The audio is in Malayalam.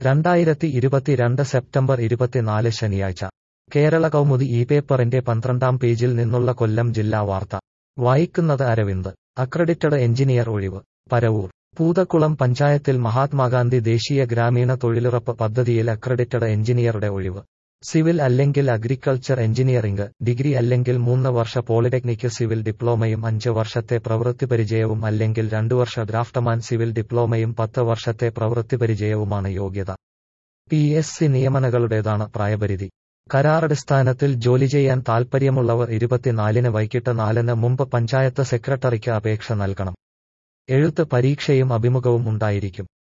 രണ്ടായിരത്തി ഇരുപത്തിരണ്ട് സെപ്റ്റംബർ ഇരുപത്തിനാല് ശനിയാഴ്ച കേരള കൗമുദി ഈ പേപ്പറിന്റെ പന്ത്രണ്ടാം പേജിൽ നിന്നുള്ള കൊല്ലം ജില്ലാ വാർത്ത വായിക്കുന്നത് അരവിന്ദ് അക്രഡിറ്റഡ് എഞ്ചിനീയർ ഒഴിവ് പരവൂർ പൂതക്കുളം പഞ്ചായത്തിൽ മഹാത്മാഗാന്ധി ദേശീയ ഗ്രാമീണ തൊഴിലുറപ്പ് പദ്ധതിയിൽ അക്രഡിറ്റഡ് എഞ്ചിനീയറുടെ ഒഴിവ് സിവിൽ അല്ലെങ്കിൽ അഗ്രികൾച്ചർ എഞ്ചിനീയറിംഗ് ഡിഗ്രി അല്ലെങ്കിൽ മൂന്ന് വർഷ പോളിടെക്നിക് സിവിൽ ഡിപ്ലോമയും അഞ്ച് വർഷത്തെ പ്രവൃത്തി പരിചയവും അല്ലെങ്കിൽ രണ്ടു വർഷ ഡ്രാഫ്റ്റ്മാൻ സിവിൽ ഡിപ്ലോമയും പത്ത് വർഷത്തെ പ്രവൃത്തി പരിചയവുമാണ് യോഗ്യത പി എസ് സി നിയമനങ്ങളുടേതാണ് പ്രായപരിധി കരാറടിസ്ഥാനത്തിൽ ജോലി ചെയ്യാൻ താൽപ്പര്യമുള്ളവർ ഇരുപത്തിനാലിന് വൈകിട്ട് നാലിന് മുമ്പ് പഞ്ചായത്ത് സെക്രട്ടറിക്ക് അപേക്ഷ നൽകണം എഴുത്ത് പരീക്ഷയും അഭിമുഖവും ഉണ്ടായിരിക്കും